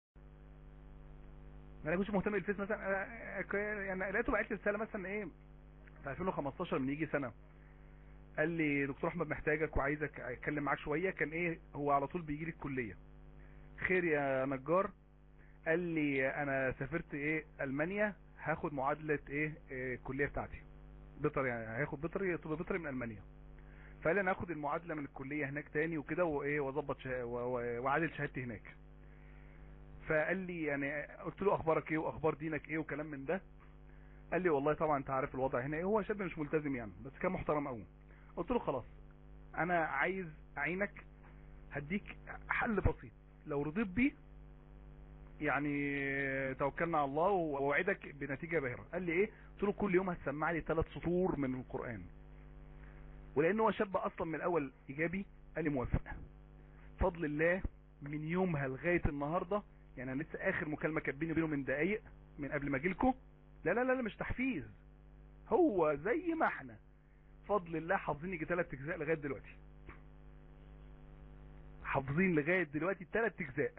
انا كنتش مهتم بالفيس مثلا يعني لقيته بعت لي رساله مثلا ايه في 2015 من يجي سنه قال لي دكتور احمد محتاجك وعايزك اتكلم معاك شويه كان ايه هو على طول بيجي لي الكليه خير يا نجار قال لي انا سافرت ايه المانيا هاخد معادله ايه, إيه الكليه بتاعتي بيطري يعني هياخد بيطري طب بيطري من المانيا فقال لي انا هاخد المعادله من الكليه هناك تاني وكده وايه واظبط شه... و- و- واعادل شهادتي هناك فقال لي يعني قلت له اخبارك ايه واخبار دينك ايه وكلام من ده قال لي والله طبعا انت عارف الوضع هنا ايه هو شاب مش ملتزم يعني بس كان محترم قوي قلت له خلاص انا عايز اعينك هديك حل بسيط لو رضيت بيه يعني توكلنا على الله واوعدك بنتيجه باهره قال لي ايه قلت له كل يوم هتسمع لي ثلاث سطور من القران ولان هو شاب اصلا من الاول ايجابي قال لي موافق فضل الله من يومها لغايه النهارده يعني انا لسه اخر مكالمه كانت بيني وبينه من دقايق من قبل ما اجيلكم لا لا لا لا مش تحفيز هو زي ما احنا فضل الله حافظين يجي ثلاث اجزاء لغايه دلوقتي حافظين لغايه دلوقتي ثلاث اجزاء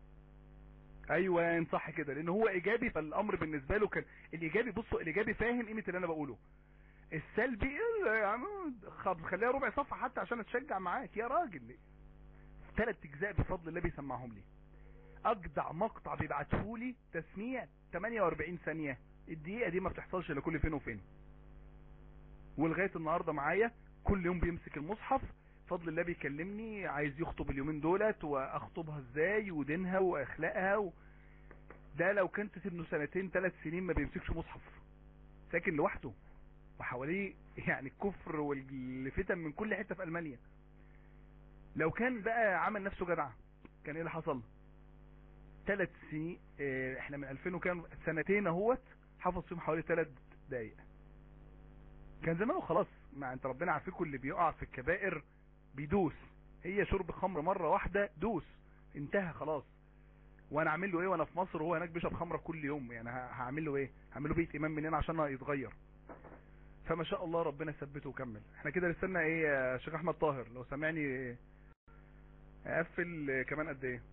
ايوه صح كده لان هو ايجابي فالامر بالنسبه له كان الايجابي بصوا الايجابي فاهم قيمه اللي انا بقوله السلبي إيه يا عم خد خليها ربع صفحه حتى عشان اتشجع معاك يا راجل ثلاث اجزاء بفضل الله بيسمعهم لي اجدع مقطع بيبعته لي تسميع 48 ثانيه الدقيقه دي ما بتحصلش الا كل فين وفين ولغايه النهارده معايا كل يوم بيمسك المصحف فضل الله بيكلمني عايز يخطب اليومين دولت واخطبها ازاي ودينها واخلاقها و... ده لو كنت ابنه سنتين ثلاث سنين ما بيمسكش مصحف ساكن لوحده وحواليه يعني الكفر والفتن من كل حته في المانيا لو كان بقى عمل نفسه جدع كان ايه اللي حصل ثلاث سنين اه احنا من 2000 وكان سنتين اهوت حفظ فيهم حوالي ثلاث دقايق كان زمانه خلاص ما انت ربنا عارفيكم اللي بيقع في الكبائر بيدوس هي شرب خمر مرة واحدة دوس انتهى خلاص وانا اعمل له ايه وانا في مصر وهو هناك بيشرب خمره كل يوم يعني هعمل له ايه هعمل له بيت امام منين عشان يتغير فما شاء الله ربنا ثبته وكمل احنا كده لسنا ايه يا شيخ احمد طاهر لو سامعني اقفل كمان قد ايه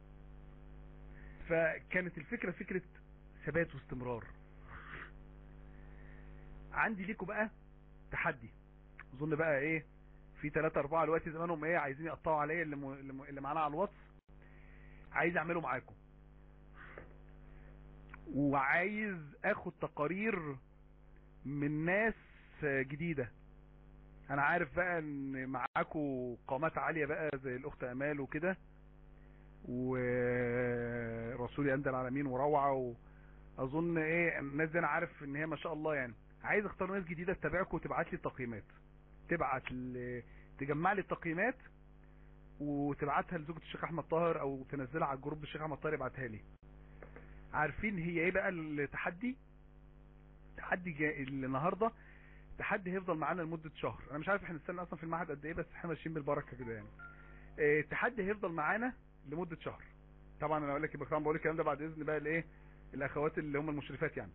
فكانت الفكرة فكرة ثبات واستمرار عندي ليكم بقى تحدي اظن بقى ايه في ثلاثة اربعة دلوقتي زمانهم ايه عايزين يقطعوا عليا اللي, م... اللي معانا على الواتس عايز اعمله معاكم وعايز اخد تقارير من ناس جديدة انا عارف بقى ان معاكم قامات عالية بقى زي الاخت امال وكده ورسولي عند العالمين وروعة واظن ايه الناس دي انا عارف ان هي ما شاء الله يعني عايز اختار ناس جديدة تتابعكم وتبعت لي تقييمات تبعت ل... تجمع لي التقييمات وتبعتها لزوجة الشيخ احمد طاهر او تنزلها على الجروب الشيخ احمد طاهر يبعتها لي عارفين هي ايه بقى التحدي التحدي جا... النهارده التحدي هيفضل معانا لمدة شهر انا مش عارف احنا نستنى اصلا في المعهد قد ايه بس احنا ماشيين بالبركة كده يعني اه التحدي هيفضل معانا لمدة شهر طبعا انا اقول لك طبعا بقول الكلام ده بعد اذن بقى الايه الاخوات اللي هم المشرفات يعني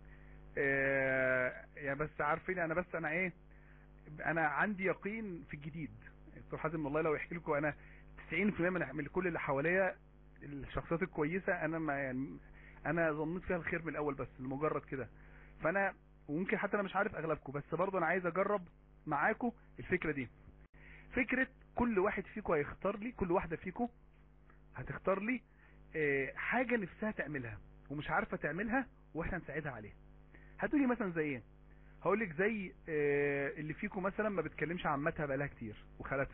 اه يعني بس عارفين انا بس انا ايه انا عندي يقين في الجديد دكتور حازم والله لو يحكي لكم انا 90% من من كل اللي حواليا الشخصيات الكويسه انا ما يعني انا ظنيت فيها الخير من الاول بس لمجرد كده فانا وممكن حتى انا مش عارف اغلبكم بس برضه انا عايز اجرب معاكم الفكره دي فكره كل واحد فيكم هيختار لي كل واحده فيكم هتختار لي حاجه نفسها تعملها ومش عارفه تعملها واحنا نساعدها عليها هتقولي مثلا زي ايه هقول لك زي اللي فيكم مثلا ما بتكلمش عمتها بقالها كتير وخالتها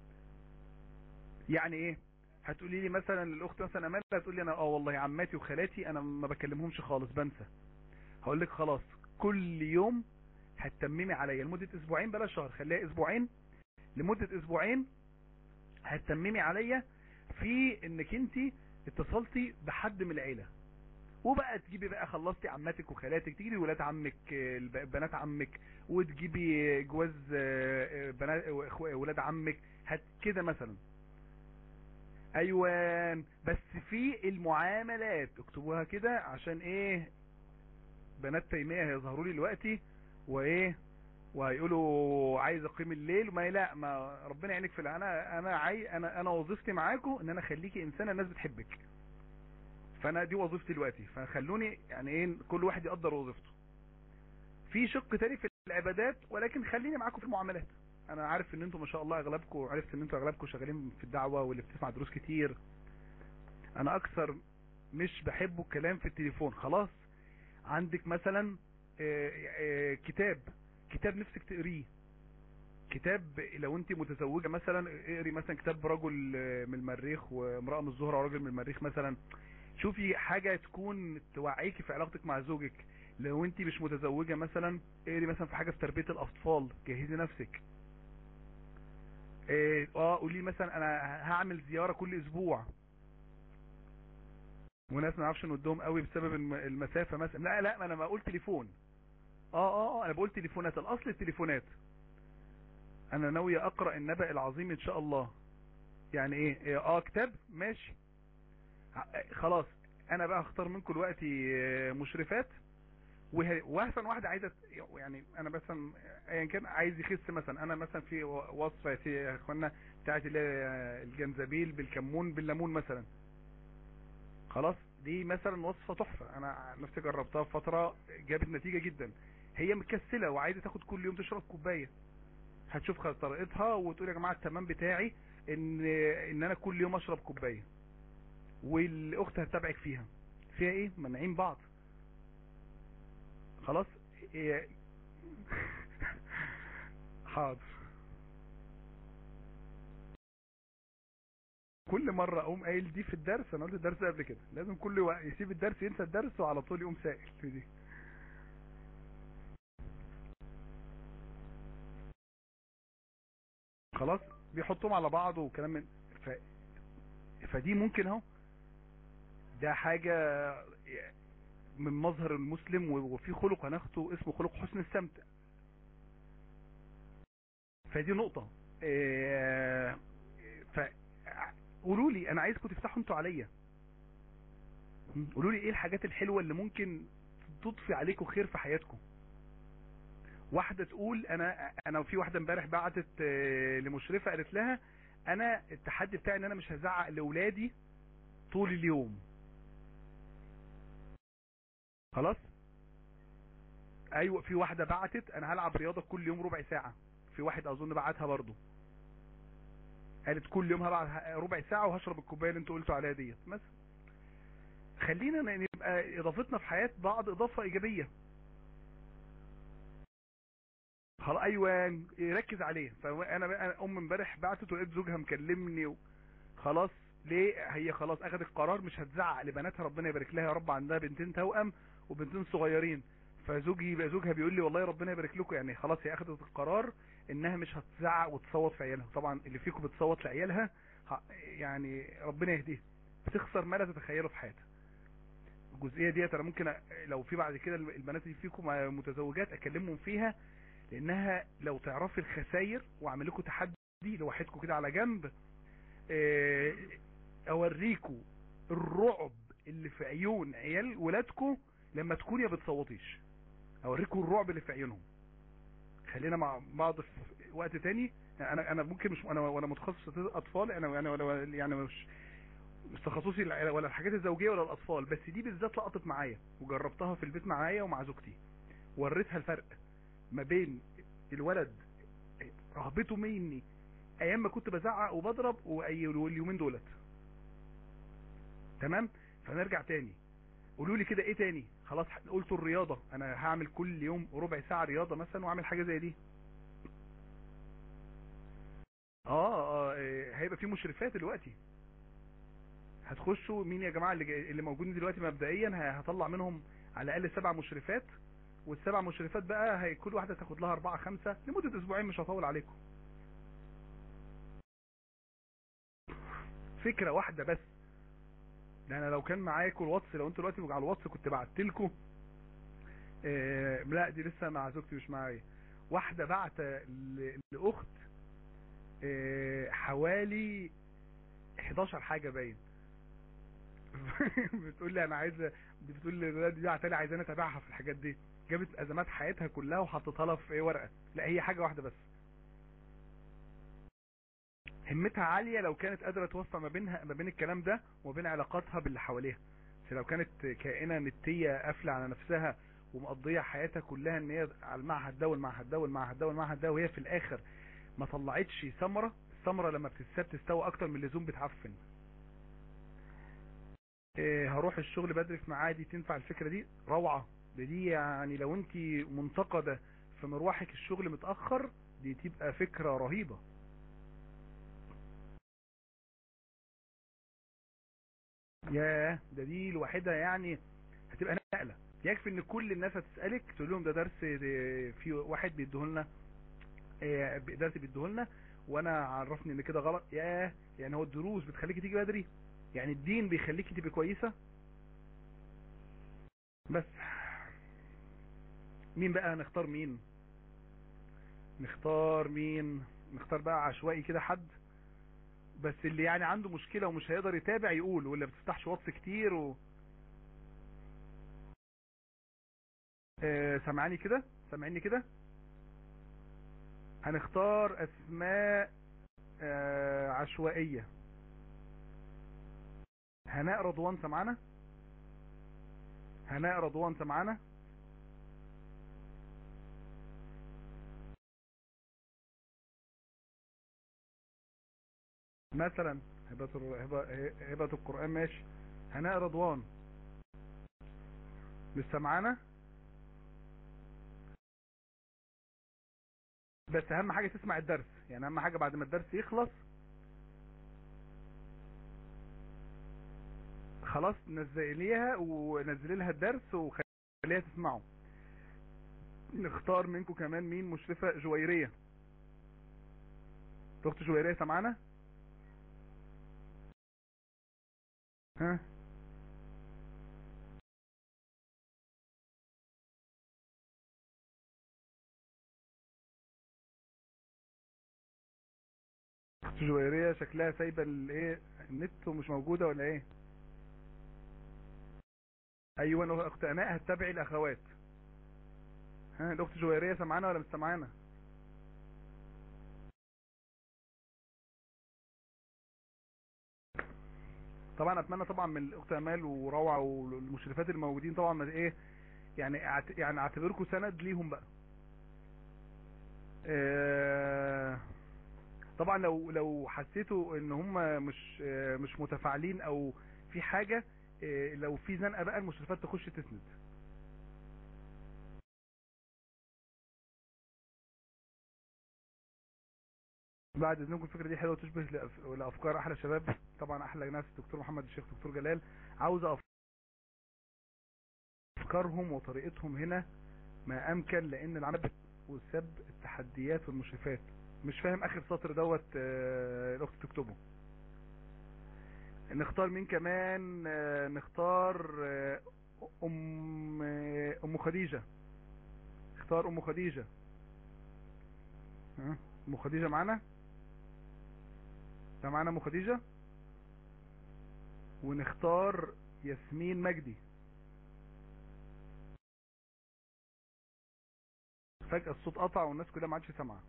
يعني ايه هتقولي لي مثلا الاخت مثلا امال هتقول لي انا اه والله عماتي وخالاتي انا ما بكلمهمش خالص بنسى هقول لك خلاص كل يوم هتتممي عليا لمده اسبوعين بلا شهر خليها اسبوعين لمده اسبوعين هتتممي عليا في انك انت اتصلتي بحد من العيله وبقى تجيبي بقى خلصتي عماتك وخالاتك تجيبي ولاد عمك بنات عمك وتجيبي جواز بنات ولاد عمك هت كده مثلا ايوان بس في المعاملات اكتبوها كده عشان ايه بنات تيمية هيظهروا لي دلوقتي وايه وهيقولوا عايز اقيم الليل ما لا ما ربنا يعينك في انا انا عاي انا انا وظيفتي معاكم ان انا اخليكي انسانه الناس بتحبك فانا دي وظيفتي دلوقتي فخلوني يعني ايه كل واحد يقدر وظيفته في شق تاني في العبادات ولكن خليني معاكم في المعاملات انا عارف ان انتم ما شاء الله اغلبكم عرفت ان انتم اغلبكم شغالين في الدعوة واللي بتسمع دروس كتير انا اكثر مش بحبه الكلام في التليفون خلاص عندك مثلا آه، آه، كتاب كتاب نفسك تقريه كتاب لو انت متزوجة مثلا اقري مثلا كتاب رجل آه، من المريخ وامرأة من الزهرة ورجل من المريخ مثلا شوفي حاجة تكون توعيكي في علاقتك مع زوجك لو انت مش متزوجة مثلا اقري مثلا في حاجة في تربية الاطفال جهزي نفسك اه آه، قولي مثلا انا هعمل زيارة كل اسبوع وناس ما نعرفش نودهم قوي بسبب الم- المسافة مثلا لا لا ما انا ما اقول تليفون اه اه اه انا بقول تليفونات الاصل التليفونات انا ناوي اقرأ النبأ العظيم ان شاء الله يعني ايه إيه، اه كتاب ماشي ع- خلاص انا بقى هختار منكم دلوقتي آه، مشرفات وه- واحسن واحده عايزه ت- يعني انا مثلا ايا كان عايز يخس مثلا انا مثلا في و- وصفه يا سي- يا اخوانا بتاعت اللي هي الجنزبيل بالكمون بالليمون مثلا خلاص دي مثلا وصفه تحفه انا عن نفسي جربتها في فتره جابت نتيجه جدا هي مكسله وعايزه تاخد كل يوم تشرب كوبايه هتشوف خ- طريقتها وتقول يا جماعه التمام بتاعي ان ان انا كل يوم اشرب كوبايه والاخت هتتابعك فيها فيها ايه منعين بعض خلاص إيه حاضر كل مرة اقوم قايل دي في الدرس انا قلت الدرس ده قبل كده لازم كل وقت يسيب الدرس ينسى الدرس وعلى طول يقوم سائل في دي خلاص بيحطهم على بعض وكلام من ف... فدي ممكن اهو ده حاجة من مظهر المسلم وفي خلق هناخده اسمه خلق حسن السمت فدي نقطة إيه، ف قولوا لي انا عايزكم تفتحوا انتوا عليا م? قولوا لي ايه الحاجات الحلوة اللي ممكن تضفي عليكم خير في حياتكم واحدة تقول انا انا في واحدة امبارح بعتت آه، لمشرفة قالت لها انا التحدي بتاعي ان انا مش هزعق لاولادي طول اليوم خلاص ايوه في واحدة بعتت انا هلعب رياضة كل يوم ربع ساعة في واحد اظن بعتها برضو قالت كل يوم هلعب ربع ساعة وهشرب الكوباية اللي انتوا قلتوا عليها ديت مثلا خلينا نبقى اضافتنا في حياة بعض اضافة ايجابية خلاص ايوه يركز عليه فانا بقى ام امبارح بعتت ولقيت زوجها مكلمني و... خلاص ليه هي خلاص اخذت القرار مش هتزعق لبناتها ربنا يبارك لها يا رب عندها بنتين توأم وبنتين صغيرين فزوجي بقى زوجها بيقول لي والله ربنا يبارك لكم يعني خلاص هي اخذت القرار انها مش هتزعق وتصوت في عيالها طبعا اللي فيكم بتصوت لعيالها ه- يعني ربنا يهديها بتخسر ما لا تتخيله في حياتها الجزئيه ديت انا ممكن أ- لو في بعد كده البنات اللي فيكم متزوجات اكلمهم فيها لانها لو تعرفي الخسائر واعمل لكم تحدي لوحدكم كده على جنب آه، اوريكم الرعب اللي في عيون عيال ولادكم لما تكوني ما بتصوتيش اوريكم الرعب اللي في عيونهم خلينا مع بعض في وقت تاني انا انا ممكن مش انا وانا متخصص في اطفال انا انا ولا يعني مش مش تخصصي الع- ولا الحاجات الزوجيه ولا الاطفال بس دي بالذات لقطت معايا وجربتها في البيت معايا ومع زوجتي وريتها الفرق ما بين الولد رهبته مني ايام ما كنت بزعق وبضرب وأي- واليومين دولت تمام فنرجع تاني قولوا لي كده ايه تاني خلاص قلتوا الرياضة انا هعمل كل يوم ربع ساعة رياضة مثلا واعمل حاجة زي دي اه, آه إيه، هيبقى في مشرفات دلوقتي هتخشوا مين يا جماعة اللي, جاي اللي موجودين دلوقتي مبدئيا ه- هطلع منهم على الاقل سبع مشرفات والسبع مشرفات بقى هي كل واحدة تاخد لها اربعة خمسة لمدة اسبوعين مش هطول عليكم فكرة واحدة بس ده انا لو كان معاكم الواتس لو انتوا دلوقتي على الواتس كنت بعت لكم آه لا دي لسه مع زوجتي مش معايا واحدة بعت ل- لاخت آه حوالي 11 حاجة باين بتقول لي انا عايزه بتقول لي لا دي بعتلي عايزاني اتابعها في الحاجات دي جابت ازمات حياتها كلها وحطيتها لها في ايه ورقه لا هي حاجه واحده بس همتها عالية لو كانت قادرة توفق ما بينها ما بين الكلام ده وبين علاقاتها باللي حواليها بس لو كانت كائنة نتية قافلة على نفسها ومقضية حياتها كلها ان هي على المعهد ده والمعهد ده والمعهد ده والمعهد ده وهي في الاخر ما طلعتش ثمرة الثمرة لما بتتساب تستوى اكتر من اللزوم بتعفن إيه هروح الشغل بدري في معادي تنفع الفكرة دي روعة ده دي يعني لو انت منتقدة في مروحك الشغل متأخر دي تبقى فكرة رهيبة ياه ده دي لوحدها يعني هتبقى نقلة يكفي ان كل الناس هتسألك تقول لهم ده درس في واحد بيديهولنا إيه درس بيديهولنا وانا عرفني ان كده غلط ياه يعني هو الدروس بتخليكي تيجي بدري يعني الدين بيخليكي تبقي كويسة بس مين بقى نختار مين نختار مين نختار بقى عشوائي كده حد بس اللي يعني عنده مشكلة ومش هيقدر يتابع يقول ولا بتفتحش واتس كتير و... آه سمعاني كده سمعيني كده هنختار اسماء آه عشوائية هناء رضوان سمعنا هناء رضوان سمعنا مثلا هبة هبة القرآن ماشي هناء رضوان لسه معانا بس اهم حاجة تسمع الدرس يعني اهم حاجة بعد ما الدرس يخلص خلاص نزليها ونزلي لها الدرس وخليها تسمعه نختار منكم كمان مين مشرفة جويرية اخت جويرية سمعنا ها اخت جويرية شكلها سايبة الايه النت ومش موجودة ولا ايه ايوه اخت اناء هتتابعي الاخوات ها الاخت جويرية سمعانا ولا مش سمعانا طبعا اتمنى طبعا من الاخت امال وروعه والمشرفات الموجودين طبعا ما ايه يعني يعني اعتبركم سند ليهم بقى اه طبعا لو لو حسيتوا ان هم مش اه مش متفاعلين او في حاجه اه لو في زنقه بقى المشرفات تخش تسند بعد اذنكم الفكره دي حلوه تشبه لافكار احلى شباب طبعا احلى ناس دكتور محمد الشيخ دكتور جلال عاوز افكارهم وطريقتهم هنا ما امكن لان العمل وسب التحديات والمشرفات مش فاهم اخر سطر دوت الاخت تكتبه نختار مين كمان نختار ام ام خديجه اختار ام خديجه ام خديجه معانا ده معانا ام خديجه ونختار ياسمين مجدي فجأة الصوت قطع والناس كلها ما عادش سامعه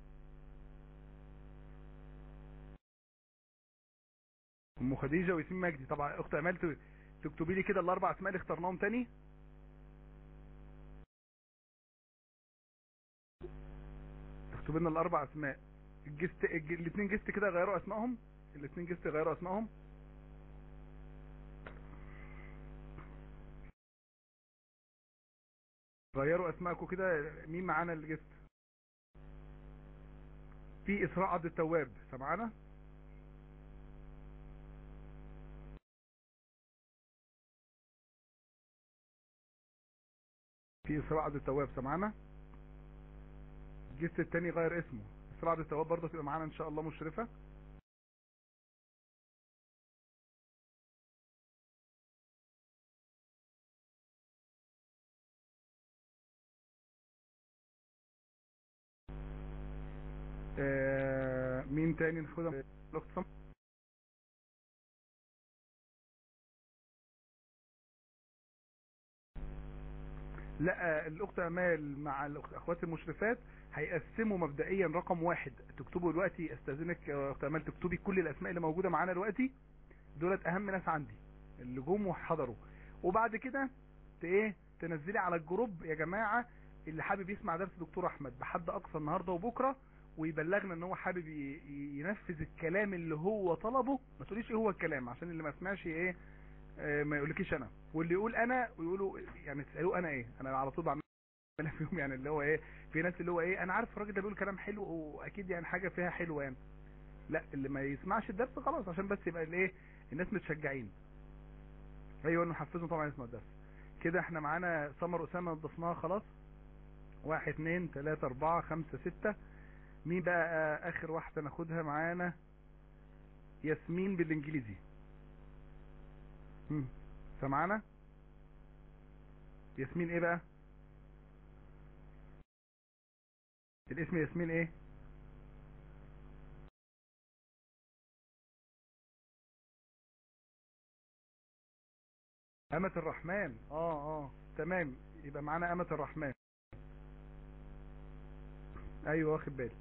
ام خديجه وياسمين مجدي طبعا اخت امال تكتبي لي كده الاربع اسماء اللي اخترناهم تاني اكتب لنا الاربع اسماء الجست الاثنين جست كده غيروا اسمائهم الاثنين جست غيروا اسمائهم غيروا اسمائكم كده مين معانا اللي جست في اسراء عبد التواب سمعنا في اسراء عبد التواب سمعنا الجست التاني غير اسمه اسراء عبد التواب برضه تبقى معانا ان شاء الله مشرفة آه مين تاني ناخدها الاخت لا الاخت امال مع الاخوات المشرفات هيقسموا مبدئيا رقم واحد تكتبوا دلوقتي استاذنك يا اخت امال تكتبي كل الاسماء اللي موجوده معانا دلوقتي دولت اهم ناس عندي اللي جم وحضروا وبعد كده ايه تنزلي على الجروب يا جماعه اللي حابب يسمع درس دكتور احمد بحد اقصى النهارده وبكره ويبلغنا ان هو حابب ينفذ الكلام اللي هو طلبه ما تقوليش ايه هو الكلام عشان اللي ما سمعش ايه آه، ما يقولكيش انا واللي يقول انا ويقولوا يعني تسالوه انا ايه انا على طول بعملها فيهم يعني اللي هو ايه في ناس اللي هو ايه انا عارف الراجل ده بيقول كلام حلو واكيد يعني حاجه فيها حلوه يعني لا اللي ما يسمعش الدرس خلاص عشان بس يبقى الايه الناس متشجعين ايوه نحفزهم طبعا يسمع الدرس كده احنا معانا سمر اسامه ضفناها خلاص واحد اتنين تلاتة اربعة خمسة ستة مين بقى اخر واحدة ناخدها معانا ياسمين بالانجليزي هم، سمعنا ياسمين ايه بقى الاسم ياسمين ايه أمة الرحمن اه اه تمام يبقى معانا أمة الرحمن ايوه واخد بالي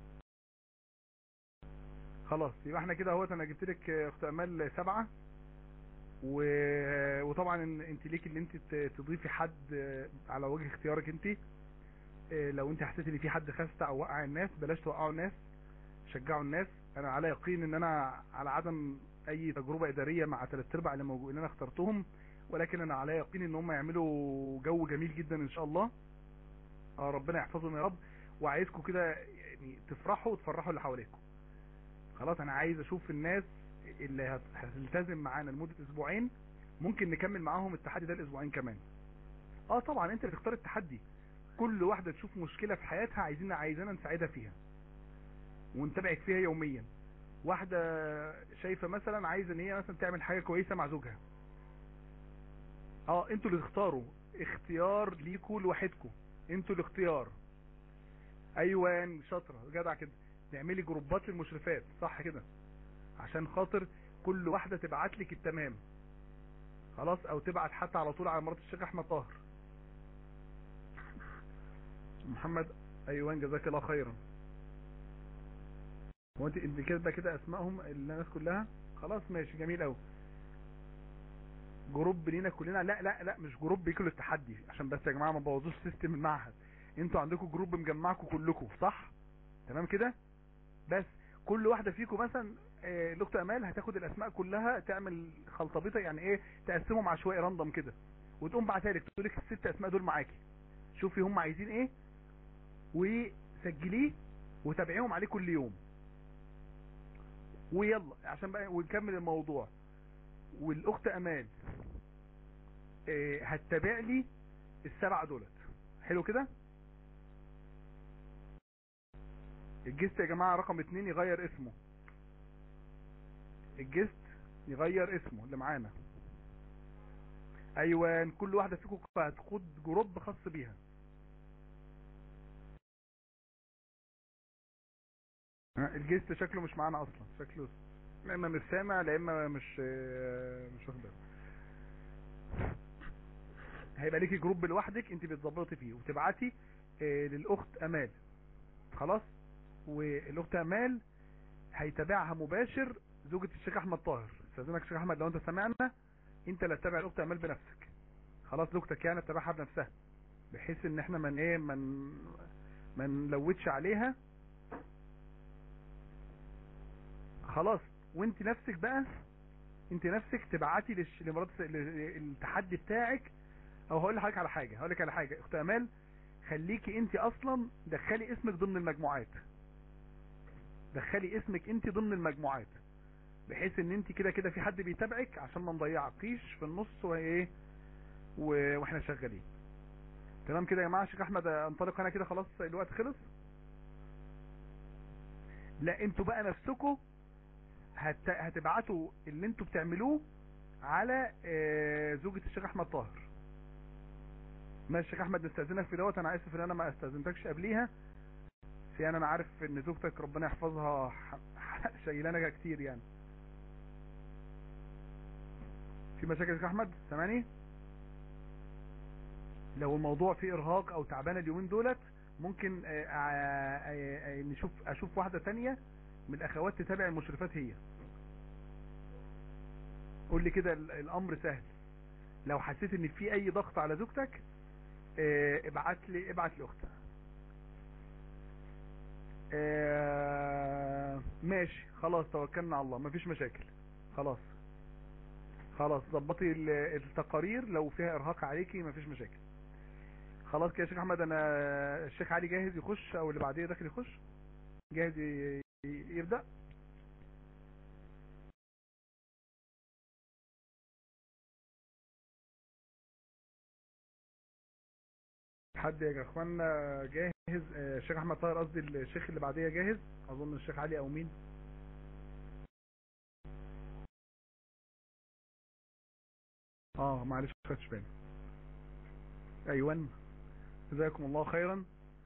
خلاص يبقى احنا كده اهوت انا جبت لك اخت امال سبعة و... وطبعا إن- انت ليك اللي انت ت- تضيفي حد على وجه اختيارك انت اه، لو انت حسيت ان في حد خست او وقع الناس بلاش توقعوا الناس شجعوا الناس انا على يقين ان انا على عدم اي تجربة ادارية مع ثلاث ارباع اللي موجودين انا اخترتهم ولكن انا على يقين ان هم يعملوا جو جميل جدا ان شاء الله اه ربنا يحفظهم يا رب وعايزكم كده يعني تفرحوا وتفرحوا اللي حواليكم خلاص انا عايز اشوف الناس اللي هت- هتلتزم معانا لمدة اسبوعين ممكن نكمل معاهم التحدي ده الاسبوعين كمان اه طبعا انت اللي تختار التحدي كل واحدة تشوف مشكلة في حياتها عايزين عايزانا نساعدها فيها ونتابعك فيها يوميا واحدة شايفة مثلا عايزة ان هي مثلا تعمل حاجة كويسة مع زوجها اه انتوا اللي تختاروا اختيار ليكوا لوحدكم انتوا الاختيار ايوان شاطرة جدع كده نعملي جروبات للمشرفات صح كده عشان خاطر كل واحدة تبعت لك التمام خلاص او تبعت حتى على طول على مرات الشيخ احمد طاهر محمد ايوان جزاك الله خيرا هو انت انت كده كده اسمائهم الناس كلها خلاص ماشي جميل قوي جروب لينا كلنا لا لا لا مش جروب بيكل التحدي عشان بس يا جماعه ما تبوظوش سيستم المعهد انتوا عندكم جروب مجمعكم كلكم صح تمام كده بس كل واحده فيكم مثلا آه، الاخت امال هتاخد الاسماء كلها تعمل خلطبيطه يعني ايه تقسمهم عشوائي راندوم كده وتقوم بعتها لك تقول لك الست اسماء دول معاكي شوفي هم عايزين ايه وسجليه وتابعيهم عليه كل يوم ويلا عشان بقى ونكمل الموضوع والاخت امال آه، هتتابع لي السبعه دولت حلو كده الجست يا جماعة رقم اتنين يغير اسمه الجست يغير اسمه اللي معانا ايوان كل واحدة فيكم هتاخد جروب خاص بيها ها، الجست شكله مش معانا اصلا شكله لا اما مش سامع لا اما مش آه، مش واخد باله هيبقى ليكي جروب لوحدك انت بتظبطي فيه وتبعتي آه، للاخت امال خلاص والاخت امال هيتابعها مباشر زوجة الشيخ احمد طاهر استاذنك الشيخ احمد لو انت سمعنا انت اللي تتابع الاخت امال بنفسك خلاص زوجتك يعني تتابعها بنفسها بحيث ان احنا من ايه من ما نلوتش عليها خلاص وانت نفسك بقى انت نفسك تبعتي للش... لمرات التحدي بتاعك او هقول لحضرتك على حاجه هقول لك على حاجه اخت امال خليكي انت اصلا دخلي اسمك ضمن المجموعات دخلي اسمك انت ضمن المجموعات بحيث ان انت كده كده في حد بيتابعك عشان ما نضيعكيش في النص وايه و... واحنا شغالين تمام كده يا جماعه شيخ احمد انطلق انا كده خلاص الوقت خلص لا انتوا بقى نفسكم هت... هتبعتوا اللي انتوا بتعملوه على آه، زوجة الشيخ احمد طاهر ماشي الشيخ احمد نستأذنك في دوت انا اسف ان انا ما استأذنتكش قبليها في انا عارف ان زوجتك ربنا يحفظها ح- ح- شايلانك كتير يعني في مشاكل يا شيخ احمد سامعني لو الموضوع فيه ارهاق او تعبان اليومين دولت ممكن آه، آه، آه، آه، نشوف اشوف واحدة تانية من الاخوات تتابع المشرفات هي قول لي كده ال- الامر سهل لو حسيت ان في اي ضغط على زوجتك آه، ابعت لي ابعت لاختها آه، ماشي خلاص توكلنا على الله مفيش مشاكل خلاص خلاص ظبطي ال- التقارير لو فيها ارهاق عليكي مفيش مشاكل خلاص كده يا شيخ احمد انا الشيخ علي جاهز يخش او اللي بعديه داخل يخش جاهز ي- ي- يبدأ حد يا اخوانا جاهز آه، الشيخ احمد طاهر قصدي الشيخ اللي بعديه جاهز اظن الشيخ علي او مين اه معلش ما خدتش بالي ايوه جزاكم الله خيرا